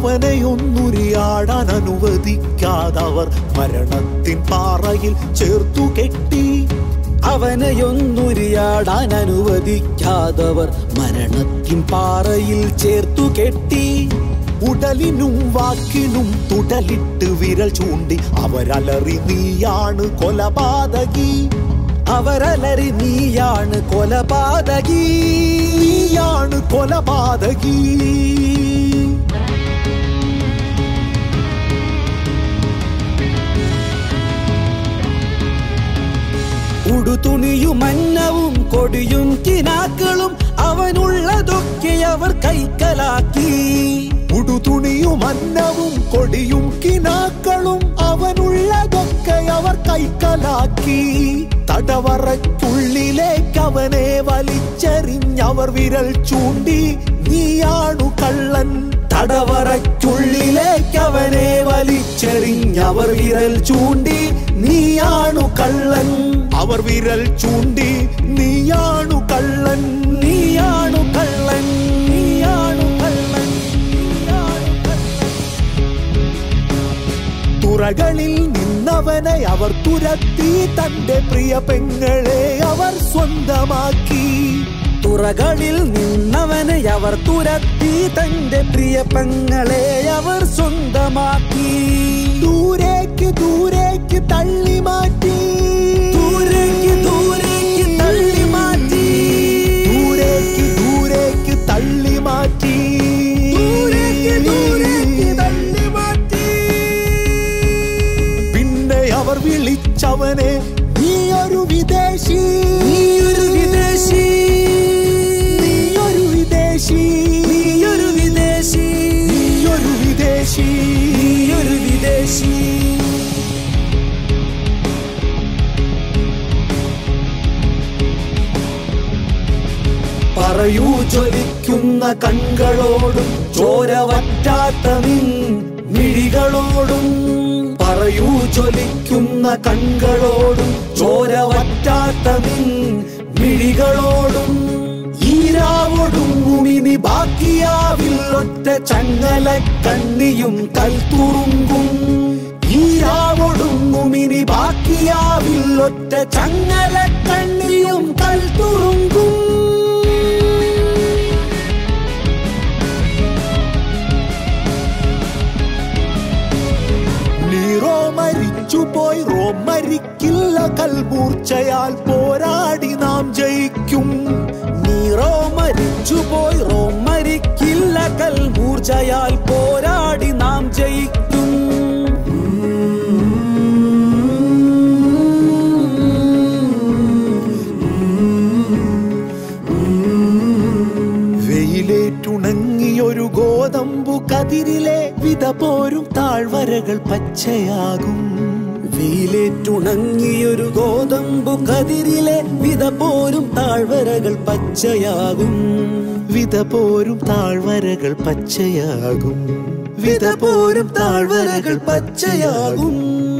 അവനെയൊന്നുരിയാടാൻ അനുവദിക്കാതവർ മരണത്തിൻ പാറയിൽ ചേർത്തു കെട്ടി അവനെയൊന്നുരിയാടാൻ അനുവദിക്കാതവർ മരണത്തിൻ പാറയിൽ ചേർത്തു കെട്ടി ഉടലിനും വാക്കിനും തുടലിട്ട് വിരൽ ചൂണ്ടി അവരലറി നീയാണ് കൊലപാതകി അവരലറി നീയാണ് കൊലപാതകി നീയാണ് കൊലപാതകി ഉടുതുണിയും മന്നവും കൊടിയും കിനാക്കളും അവനുള്ളതൊക്കെ അവർ കൈക്കലാക്കി ഉടുതുണിയും അന്നവും കൊടിയും കിനാക്കളും അവനുള്ളതൊക്കെ അവർ കൈക്കലാക്കി തടവറയ്ക്കുള്ളിലേക്ക് അവനെ വലിച്ചെറിഞ്ഞവർ വിരൽ ചൂണ്ടി നീയാണു കള്ളൻ തടവറയ്ക്കുള്ളിലേക്ക് അവനെ വലിച്ചെറിഞ്ഞവർ വിരൽ ചൂണ്ടി നീയാണു കള്ളൻ അവർ വിരൽ ചൂണ്ടി നീയാണു കള്ളൻ നീയാണു കള്ളൻ നീയാണു കള്ളൻ നീയാണു കള്ളൻ തുറകളിൽ നിന്നവനെ അവർ തുരത്തി തന്റെ പ്രിയ പെങ്ങളെ അവർ സ്വന്തമാക്കി തുറകളിൽ നിന്നവനെ അവർ തുരത്തി തന്റെ പ്രിയ പെങ്ങളെ അവർ സ്വന്തമാക്കി ദൂരേക്ക് ദൂരേക്ക് തള്ളി മാറ്റി ദൂരേക്ക് ദൂരേക്ക് തള്ളി മാറ്റി ദൂരേക്ക് ദൂരേക്ക് തള്ളി മാറ്റി ദൂരേക്ക് ദൂരേക്ക് തള്ളി മാറ്റി പിന്നെ അവർ വിളിച്ചവനെ നീ ഒരു വിദേശി നീയൊരു വിദേശി നീയൊരു വിദേശി നീയൊരു വിദേശി നീയൊരു വിദേശി നീയൊരു വിദേശി പറയൂ ജ്വലിക്കുന്ന കൺകളോടും ചോര വറ്റാത്ത നിൻ മിഴികളോടും പറയൂ ജ്വലിക്കുന്ന കൺകളോടും ചോര വറ്റാത്ത നിൻ മിഴികളോടും ഈരാവൊടുങ്ങുമിനി ബാക്കിയാവിൽ ഒറ്റ ചങ്ങല കണ്ണിയും കൽത്തുറുങ്കും ഈരാവൊടുങ്ങുമിനി ബാക്കിയാവിൽ ഒറ്റ ചങ്ങല കണ്ണിയും കൽത്തുറുങ്കും നീറോ മരിച്ചുപോയി റോം മരിക്കില്ല കൽമൂർച്ചയാൽ പോരാടി നാം ജയിക്കും നീറോ മരിച്ചുപോയി റോം മരിക്കില്ല കൽമൂർച്ചയാൽ പോരാടി നാം ജയിക്കും വെയിലേറ്റുണങ്ങിയൊരു ഗോതമ്പു കതിരിലെ വിത പോരും താഴ്വരകൾ പച്ചയാകും വെയിലേറ്റുണങ്ങിയൊരു ഗോതമ്പു കതിരിലെ വിത പോരും താഴ്വരകൾ പച്ചയാകും വിത പോരും താഴ്വരകൾ പച്ചയാകും വിത പോരും താഴ്വരകൾ പച്ചയാകും